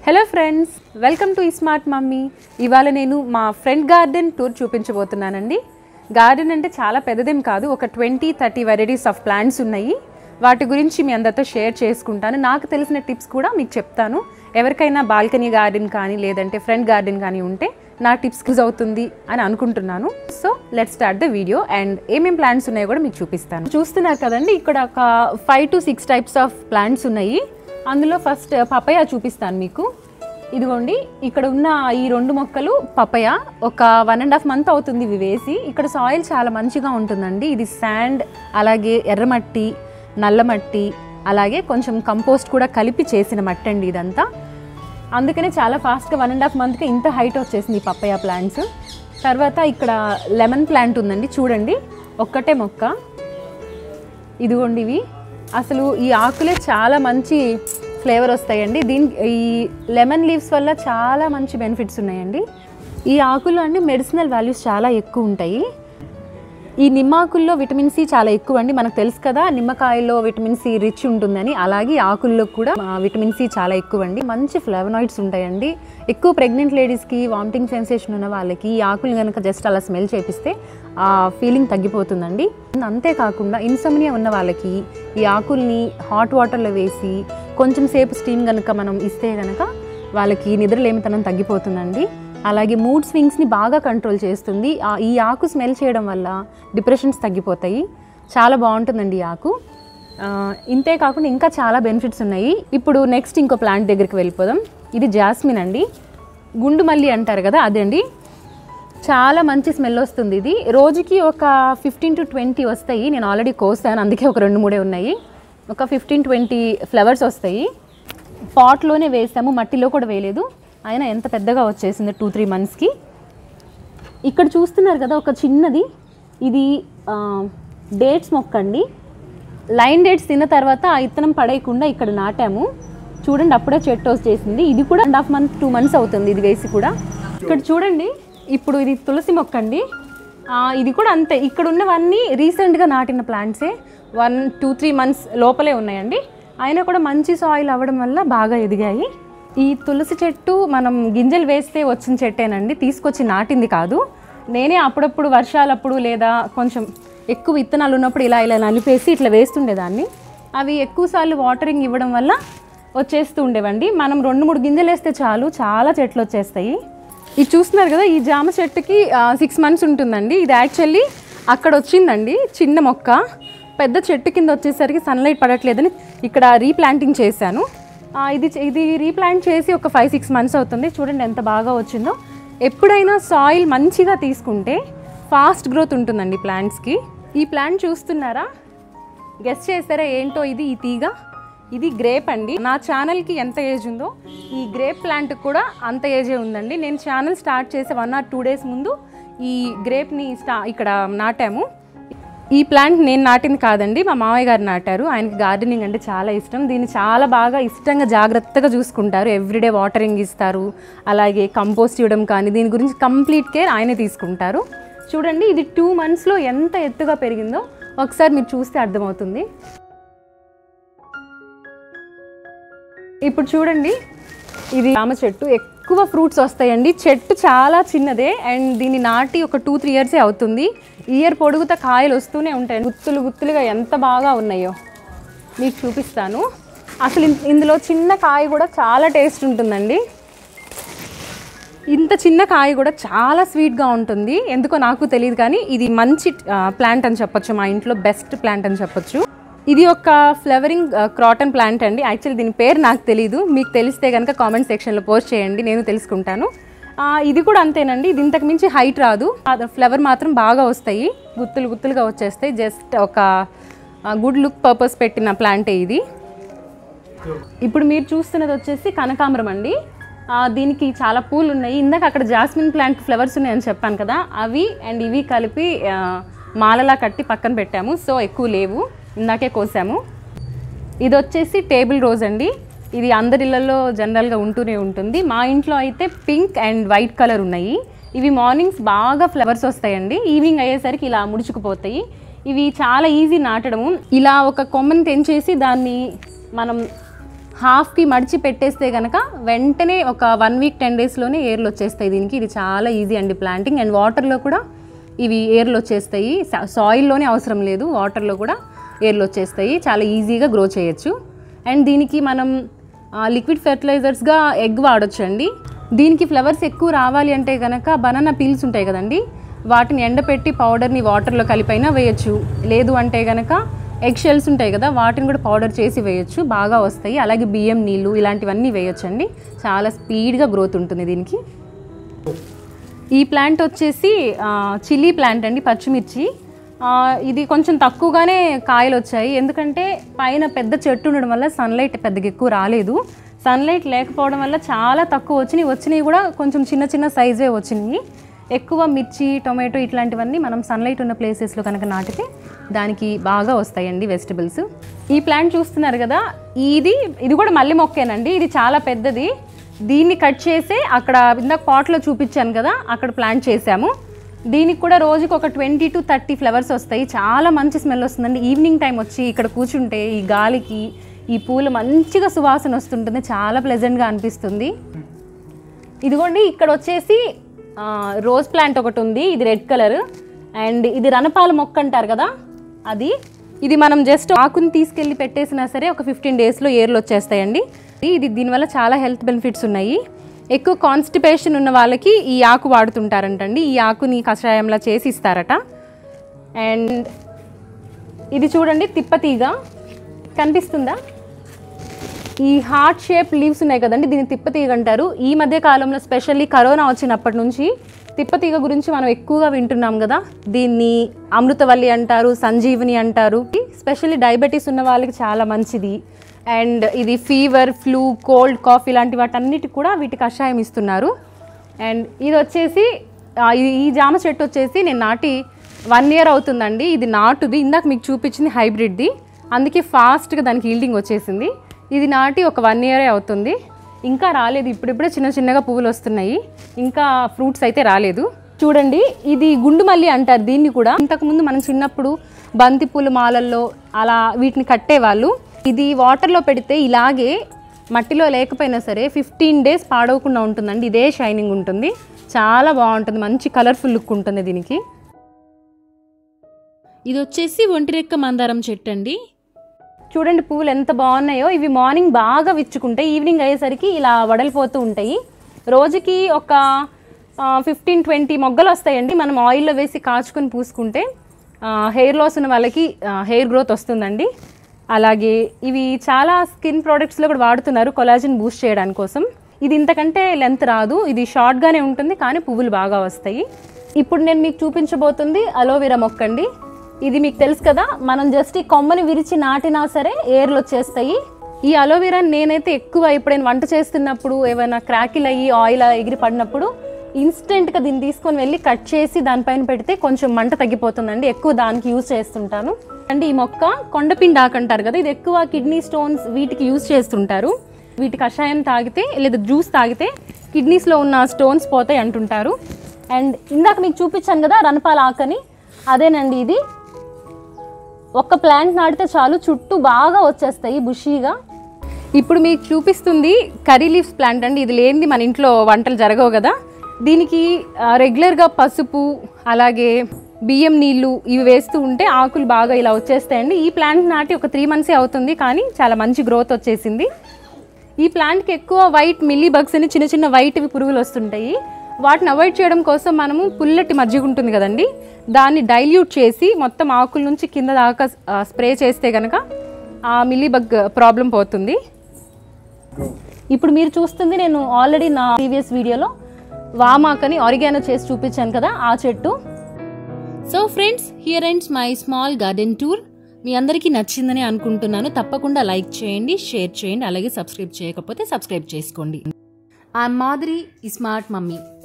hello friends welcome to smart mummy ఇవాళ నేను మా ఫ్రెండ్ గార్డెన్ టూర్ చూపించబోతున్నానండి గార్డెన్ అంటే చాలా పెద్దదేం కాదు ఒక twenty thirty varieties of plants ఉన్నాయి వాటి గురించి మీ అందరితో షేర్ చేసుకుంటాను నాకు తెలిసిన టిప్స్ కూడా మీకు చెప్తాను ఎవరికైనా బాల్కనీ గార్డెన్ కానీ లేదంటే ఫ్రంట్ గార్డెన్ కానీ ఉంటే నా టిప్స్ యూజ్ అవుతుంది అని అనుకుంటున్నాను so let start the video and ఏమేం ప్లాంట్స్ ఉన్నాయో కూడా మీకు చూపిస్తాను చూస్తున్నారు కదండి ఇక్కడ ఒక five to six types of plants ఉన్నాయి అందులో ఫస్ట్ పపయ చూపిస్తాను మీకు ఇదిగోండి ఇక్కడ ఉన్న ఈ రెండు మొక్కలు పపయ ఒక వన్ అండ్ హాఫ్ మంత్ అవుతుంది ఇవి వేసి ఇక్కడ సాయిల్ చాలా మంచిగా ఉంటుందండి ఇది శాండ్ అలాగే ఎర్రమట్టి నల్లమట్టి అలాగే కొంచెం కంపోస్ట్ కూడా కలిపి చేసిన మట్టి అండి ఇదంతా అందుకనే చాలా ఫాస్ట్గా వన్ అండ్ హాఫ్ మంత్కి ఇంత హైట్ వచ్చేసింది ఈ పప్పయ్య ప్లాంట్స్ తర్వాత ఇక్కడ లెమన్ ప్లాంట్ ఉందండి చూడండి ఒక్కటే మొక్క ఇదిగోండి ఇవి అసలు ఈ ఆకులే చాలా మంచి ఫ్లేవర్ వస్తాయండి దీని ఈ లెమన్ లీవ్స్ వల్ల చాలా మంచి బెనిఫిట్స్ ఉన్నాయండి ఈ ఆకుల్లో అండి మెడిసినల్ వాల్యూస్ చాలా ఎక్కువ ఉంటాయి ఈ నిమ్మాకుల్లో విటమిన్ సి చాలా ఎక్కువ అండి మనకు తెలుసు కదా నిమ్మకాయలో విటమిన్ సి రిచ్ ఉంటుందని అలాగే ఆకుల్లో కూడా ఆ, విటమిన్ సి చాలా ఎక్కువ అండి మంచి ఫ్లేవనాయిడ్స్ ఉంటాయండి ఎక్కువ ప్రెగ్నెంట్ లేడీస్కి వామిటింగ్ సెన్సేషన్ ఉన్న వాళ్ళకి ఈ ఆకులు కనుక జస్ట్ అలా స్మెల్ చేపిస్తే ఆ ఫీలింగ్ తగ్గిపోతుందండి అంతేకాకుండా ఇన్సమ్నియా ఉన్న వాళ్ళకి ఈ ఆకుల్ని హాట్ వాటర్లో వేసి కొంచెం సేపు స్టీమ్ కనుక మనం ఇస్తే కనుక వాళ్ళకి నిద్రలేమితనం తగ్గిపోతుందండి అలాగే మూడ్ స్వింగ్స్ని బాగా కంట్రోల్ చేస్తుంది ఆ- ఈ ఆకు స్మెల్ చేయడం వల్ల డిప్రెషన్స్ తగ్గిపోతాయి చాలా బాగుంటుందండి ఈ ఆకు ఆ, ఇంతే కాకుండా ఇంకా చాలా బెనిఫిట్స్ ఉన్నాయి ఇప్పుడు నెక్స్ట్ ఇంకో ప్లాంట్ దగ్గరికి వెళ్ళిపోదాం ఇది జాస్మిన్ అండి గుండు మల్లి అంటారు కదా అదండి చాలా మంచి స్మెల్ వస్తుంది ఇది రోజుకి ఒక ఫిఫ్టీన్ టు ట్వంటీ వస్తాయి నేను ఆల్రెడీ కోసాను అందుకే ఒక రెండు మూడే ఉన్నాయి ఒక ఫిఫ్టీన్ ట్వంటీ ఫ్లవర్స్ వస్తాయి పాట్లోనే వేసాము మట్టిలో కూడా వేయలేదు అయినా ఎంత పెద్దగా వచ్చేసింది టూ త్రీ మంత్స్కి ఇక్కడ చూస్తున్నారు కదా ఒక చిన్నది ఇది ఆ, డేట్స్ మొక్క అండి లైన్ డేట్స్ తిన్న తర్వాత ఆ ఇత్తనం పడేయకుండా ఇక్కడ నాటాము చూడండి అప్పుడే చెట్టు వచ్చేసింది ఇది కూడా and half month two months అవుతుంది ఇది వేసి కూడా ఇక్కడ చూడండి ఇప్పుడు ఇది తులసి మొక్క అండి ఆ, ఇది కూడా అంతే ఇక్కడ ఉన్నవన్నీ రీసెంట్గా నాటిన ప్లాంట్సే వన్ టూ త్రీ మంత్స్ లోపలే ఉన్నాయండి అయినా కూడా మంచి సాయిల్ అవ్వడం వల్ల బాగా ఎదిగాయి ఈ తులసి చెట్టు మనం గింజలు వేస్తే వచ్చిన చెట్టేనండి తీసుకొచ్చి నాటింది కాదు నేనే అప్పుడప్పుడు వర్షాలప్పుడు లేదా కొంచెం ఎక్కువ విత్తనాలు ఉన్నప్పుడు ఇలా ఇలా నలిపేసి ఇట్లా వేస్తుండేదాన్ని అవి ఎక్కువసార్లు వాటరింగ్ ఇవ్వడం వల్ల వచ్చేస్తూ ఉండేవండి మనం రెండు మూడు గింజలు వేస్తే చాలు చాలా చెట్లు వచ్చేస్తాయి ఇది చూస్తున్నారు కదా ఈ జామ చెట్టుకి సిక్స్ మంత్స్ ఉంటుందండి ఇది యాక్చువల్లీ అక్కడ వచ్చిందండి చిన్న మొక్క పెద్ద చెట్టు కింద వచ్చేసరికి సన్లైట్ పడట్లేదని ఇక్కడ రీప్లాంటింగ్ చేశాను ఆ, ఇది చే- ఇది రీప్లాంట్ చేసి ఒక ఫైవ్ సిక్స్ మంత్స్ అవుతుంది చూడండి ఎంత బాగా వచ్చిందో ఎప్పుడైనా సాయిల్ మంచిగా తీసుకుంటే ఫాస్ట్ గ్రోత్ ఉంటుందండి ప్లాంట్స్కి ఈ ప్లాంట్ చూస్తున్నారా గెస్ట్ చేస్తారా ఏంటో ఇది ఈ తీగ ఇది గ్రేప్ అండి నా ఛానల్కి ఎంత ఏజ్ ఉందో ఈ గ్రేప్ ప్లాంట్ కూడా అంత ఏజే ఉందండి నేను ఛానల్ స్టార్ట్ చేసే వన్ ఆర్ టూ డేస్ ముందు ఈ గ్రేప్ని స్టా ఇక్కడ నాటాము ఈ ప్లాంట్ నేను నాటింది కాదండి మా మామయ్య గారు నాటారు ఆయనకి గార్డెనింగ్ అంటే చాలా ఇష్టం దీన్ని చాలా బాగా ఇష్టంగా జాగ్రత్తగా చూసుకుంటారు ఎవ్రీడే వాటరింగ్ ఇస్తారు అలాగే కంపోస్ట్ ఇవ్వడం కానీ దీని గురించి కంప్లీట్ కేర్ ఆయనే తీసుకుంటారు చూడండి ఇది టూ మంత్స్లో ఎంత ఎత్తుగా పెరిగిందో ఒకసారి మీరు చూస్తే అర్థమవుతుంది ఇప్పుడు చూడండి ఇది జామ చెట్టు ఎక్కువ ఫ్రూట్స్ వస్తాయండి చెట్టు చాలా చిన్నదే అండ్ దీన్ని నాటి ఒక టూ త్రీ ఇయర్సే అవుతుంది ఇయర్ పొడుగుతా కాయలు వస్తూనే ఉంటాయి గుత్తులు గుత్తులుగా ఎంత బాగా ఉన్నాయో మీకు చూపిస్తాను అసలు ఇన్- ఇందులో చిన్న కాయ కూడా చాలా టేస్ట్ ఉంటుందండి ఇంత చిన్న కాయ కూడా చాలా స్వీట్గా ఉంటుంది ఎందుకో నాకు తెలియదు కానీ ఇది మంచి ప్లాంట్ అని చెప్పొచ్చు మా ఇంట్లో బెస్ట్ ప్లాంట్ అని చెప్పొచ్చు ఇది ఒక ఫ్లవరింగ్ క్రాటన్ ప్లాంట్ అండి యాక్చువల్లీ దీని పేరు నాకు తెలియదు మీకు తెలిస్తే కనుక కామెంట్ సెక్షన్లో పోస్ట్ చేయండి నేను తెలుసుకుంటాను ఆ, ఇది కూడా అంతేనండి ఇది ఇంతకు మించి హైట్ రాదు ఫ్లవర్ మాత్రం బాగా వస్తాయి గుత్తులు గుత్తులుగా వచ్చేస్తాయి జస్ట్ ఒక గుడ్ లుక్ పర్పస్ పెట్టిన ప్లాంటే ఇది ఇప్పుడు మీరు చూస్తున్నది వచ్చేసి కనకాంబరం అండి ఆ, దీనికి చాలా పూలు ఉన్నాయి ఇందాక అక్కడ జాస్మిన్ ప్లాంట్ ఫ్లవర్స్ ఉన్నాయని చెప్పాను కదా అవి అండ్ ఇవి కలిపి ఆ, మాలలా కట్టి పక్కన పెట్టాము సో ఎక్కువ లేవు ఇందాకే కోసాము ఇది వచ్చేసి టేబుల్ రోజ్ అండి ఇది అందరి ఇళ్ళల్లో జనరల్గా ఉంటూనే ఉంటుంది మా ఇంట్లో అయితే పింక్ అండ్ వైట్ కలర్ ఉన్నాయి ఇవి మార్నింగ్స్ బాగా ఫ్లవర్స్ వస్తాయండి ఈవినింగ్ అయ్యేసరికి ఇలా ముడుచుకుపోతాయి ఇవి చాలా ఈజీ నాటడము ఇలా ఒక కొమ్మని తెంచేసి దాన్ని మనం హాఫ్కి మడిచి పెట్టేస్తే కనుక వెంటనే ఒక వన్ వీక్ టెన్ డేస్లోనే ఏర్లు వచ్చేస్తాయి దీనికి ఇది చాలా ఈజీ అండి ప్లాంటింగ్ అండ్ వాటర్లో కూడా ఇవి ఏర్లు వచ్చేస్తాయి సాయిల్లోనే అవసరం లేదు వాటర్లో కూడా ఏర్లు వచ్చేస్తాయి చాలా ఈజీగా గ్రో చేయొచ్చు అండ్ దీనికి మనం లిక్విడ్ ఫెర్టిలైజర్స్గా ఎగ్ వాడొచ్చండి దీనికి ఫ్లవర్స్ ఎక్కువ రావాలి అంటే కనుక బనానా పీల్స్ ఉంటాయి కదండి వాటిని ఎండపెట్టి పౌడర్ని వాటర్లో కలిపైనా వేయచ్చు లేదు అంటే కనుక ఎగ్ షెల్స్ ఉంటాయి కదా వాటిని కూడా పౌడర్ చేసి వేయొచ్చు బాగా వస్తాయి అలాగే బియ్యం నీళ్ళు ఇలాంటివన్నీ వేయొచ్చండి చాలా స్పీడ్గా గ్రోత్ ఉంటుంది దీనికి ఈ ప్లాంట్ వచ్చేసి చిల్లీ ప్లాంట్ అండి పచ్చిమిర్చి ఆ, ఇది కొంచెం తక్కువగానే కాయలు వచ్చాయి ఎందుకంటే పైన పెద్ద చెట్టు ఉండడం వల్ల సన్లైట్ పెద్దగా ఎక్కువ రాలేదు సన్లైట్ లేకపోవడం వల్ల చాలా తక్కువ వచ్చినాయి వచ్చినాయి కూడా కొంచెం చిన్న చిన్న సైజే వచ్చినాయి ఎక్కువ మిర్చి టొమాటో ఇట్లాంటివన్నీ మనం సన్లైట్ ఉన్న ప్లేసెస్లో కనుక నాటితే దానికి బాగా వస్తాయండి వెజిటబుల్స్ ఈ ప్లాంట్ చూస్తున్నారు కదా ఇది ఇది కూడా మల్లె మొక్కేనండి ఇది చాలా పెద్దది దీన్ని కట్ చేసి అక్కడ ఇందాక పాట్లో చూపించాను కదా అక్కడ ప్లాంట్ చేశాము దీనికి కూడా రోజుకి ఒక ట్వంటీ టు థర్టీ ఫ్లవర్స్ వస్తాయి చాలా మంచి స్మెల్ వస్తుందండి ఈవినింగ్ టైం వచ్చి ఇక్కడ కూర్చుంటే ఈ గాలికి ఈ పూలు మంచిగా సువాసన వస్తుంటుంది చాలా ప్లెజెంట్గా అనిపిస్తుంది ఇదిగోండి ఇక్కడ వచ్చేసి ఆ, రోజ్ ప్లాంట్ ఒకటి ఉంది ఇది రెడ్ కలర్ అండ్ ఇది రణపాల మొక్క అంటారు కదా అది ఇది మనం జస్ట్ ఆకుని తీసుకెళ్ళి పెట్టేసినా సరే ఒక ఫిఫ్టీన్ డేస్లో ఏర్లు వచ్చేస్తాయండి ఇది దీనివల్ల చాలా హెల్త్ బెనిఫిట్స్ ఉన్నాయి ఎక్కువ కాన్స్టిపేషన్ ఉన్న వాళ్ళకి ఈ ఆకు వాడుతుంటారంటండి ఈ ఆకుని కషాయంలా చేసి ఇస్తారట అండ్ ఇది చూడండి తిప్పతీగ కనిపిస్తుందా ఈ హార్ట్ షేప్ లీవ్స్ ఉన్నాయి కదండి దీన్ని తిప్పతీగ అంటారు ఈ మధ్య కాలంలో స్పెషల్లీ కరోనా వచ్చినప్పటి నుంచి తిప్పతీగ గురించి మనం ఎక్కువగా వింటున్నాం కదా దీన్ని అమృతవల్లి అంటారు సంజీవని అంటారు స్పెషల్లీ డయాబెటీస్ ఉన్న వాళ్ళకి చాలా మంచిది అండ్ ఇది ఫీవర్ ఫ్లూ కోల్డ్ కాఫ్ ఇలాంటి వాటన్నిటికి కూడా వీటి కషాయం ఇస్తున్నారు అండ్ ఇది వచ్చేసి ఆ, ఇది- ఈ జామ చెట్టు వచ్చేసి నేను నాటి వన్ ఇయర్ అవుతుందండి ఇది నాటుది ఇందాక మీకు చూపించింది హైబ్రిడ్ది అందుకే ఫాస్ట్గా దానికి ఈల్డింగ్ వచ్చేసింది ఇది నాటి ఒక వన్ ఇయరే అవుతుంది ఇంకా రాలేదు ఇప్పుడిప్పుడే చిన్న చిన్నగా పువ్వులు వస్తున్నాయి ఇంకా ఫ్రూట్స్ అయితే రాలేదు చూడండి ఇది గుండు మల్లి అంటారు దీన్ని కూడా ఇంతకుముందు మనం చిన్నప్పుడు బంతి పూల మాలల్లో అలా వీటిని కట్టేవాళ్ళు ఇది వాటర్లో పెడితే ఇలాగే మట్టిలో లేకపోయినా సరే ఫిఫ్టీన్ డేస్ పాడవకుండా ఉంటుందండి ఇదే షైనింగ్ ఉంటుంది చాలా బాగుంటుంది మంచి కలర్ఫుల్ లుక్ ఉంటుంది దీనికి ఇది వచ్చేసి ఒంటిరెక్క మందారం చెట్టు అండి చూడండి పువ్వులు ఎంత బాగున్నాయో ఇవి మార్నింగ్ బాగా విచ్చుకుంటాయి ఈవినింగ్ అయ్యేసరికి ఇలా వడలిపోతూ ఉంటాయి రోజుకి ఒక ఫిఫ్టీన్ ట్వంటీ మొగ్గలు వస్తాయండి మనం ఆయిల్లో వేసి కాచుకొని పూసుకుంటే హెయిర్ లాస్ ఉన్న వాళ్ళకి హెయిర్ గ్రోత్ వస్తుందండి అలాగే ఇవి చాలా స్కిన్ ప్రోడక్ట్స్లో కూడా వాడుతున్నారు కొలాజిన్ బూస్ట్ చేయడానికి కోసం ఇది ఇంతకంటే లెంత్ రాదు ఇది షార్ట్గానే ఉంటుంది కానీ పువ్వులు బాగా వస్తాయి ఇప్పుడు నేను మీకు చూపించబోతుంది అలోవెరా మొక్క అండి ఇది మీకు తెలుసు కదా మనం జస్ట్ ఈ కొమ్మని విరిచి నాటినా సరే ఏర్లు వచ్చేస్తాయి ఈ అలోవెరా నేనైతే ఎక్కువ ఎప్పుడైనా వంట చేస్తున్నప్పుడు ఏమైనా క్రాకిల్ అయ్యి ఆయిల్ ఎగిరి పడినప్పుడు ఇన్స్టెంట్గా దీన్ని తీసుకొని వెళ్ళి కట్ చేసి దానిపైన పెడితే కొంచెం మంట తగ్గిపోతుందండి ఎక్కువ దానికి యూజ్ చేస్తుంటాను అండ్ ఈ మొక్క కొండపిండి ఆకు అంటారు కదా ఇది ఎక్కువ కిడ్నీ స్టోన్స్ వీటికి యూజ్ చేస్తుంటారు వీటి కషాయం తాగితే లేదా జ్యూస్ తాగితే కిడ్నీస్లో ఉన్న స్టోన్స్ పోతాయి అంటుంటారు అండ్ ఇందాక మీకు చూపించాను కదా రణపాల ఆకని అదేనండి ఇది ఒక్క ప్లాంట్ నాటితే చాలు చుట్టూ బాగా వచ్చేస్తాయి బుషీగా ఇప్పుడు మీకు చూపిస్తుంది కర్రీ లీవ్స్ ప్లాంట్ అండి ఇది లేనిది మన ఇంట్లో వంటలు జరగవు కదా దీనికి ఆ, రెగ్యులర్గా పసుపు అలాగే బియ్యం నీళ్ళు ఇవి వేస్తూ ఉంటే ఆకులు బాగా ఇలా వచ్చేస్తాయండి ఈ ప్లాంట్ నాటి ఒక త్రీ మంత్సే అవుతుంది కానీ చాలా మంచి గ్రోత్ వచ్చేసింది ఈ ప్లాంట్కి ఎక్కువ వైట్ మిల్లీ బగ్స్ అని చిన్న చిన్న వైట్వి పురుగులు వస్తుంటాయి వాటిని అవాయిడ్ చేయడం కోసం మనము పుల్లటి మజ్జిగ ఉంటుంది కదండి దాన్ని డైల్యూట్ చేసి మొత్తం ఆకుల నుంచి కింద దాకా స్ప్రే చేస్తే కనుక ఆ మిల్లీ బగ్ ప్రాబ్లం పోతుంది ఇప్పుడు మీరు చూస్తుంది నేను ఆల్రెడీ నా ప్రీవియస్ వీడియోలో వామాకని ఆరిగానో చేసి చూపించాను కదా ఆ చెట్టు so friends here ends my small garden tour మీ అందరికీ నచ్చిందని అనుకుంటున్నాను తప్పకుండా లైక్ చేయండి షేర్ చేయండి అలాగే సబ్స్క్రైబ్ చేయకపోతే సబ్స్క్రైబ్ చేసుకోండి ఆ మాదిరి ఈ స్మార్ట్ మమ్మీ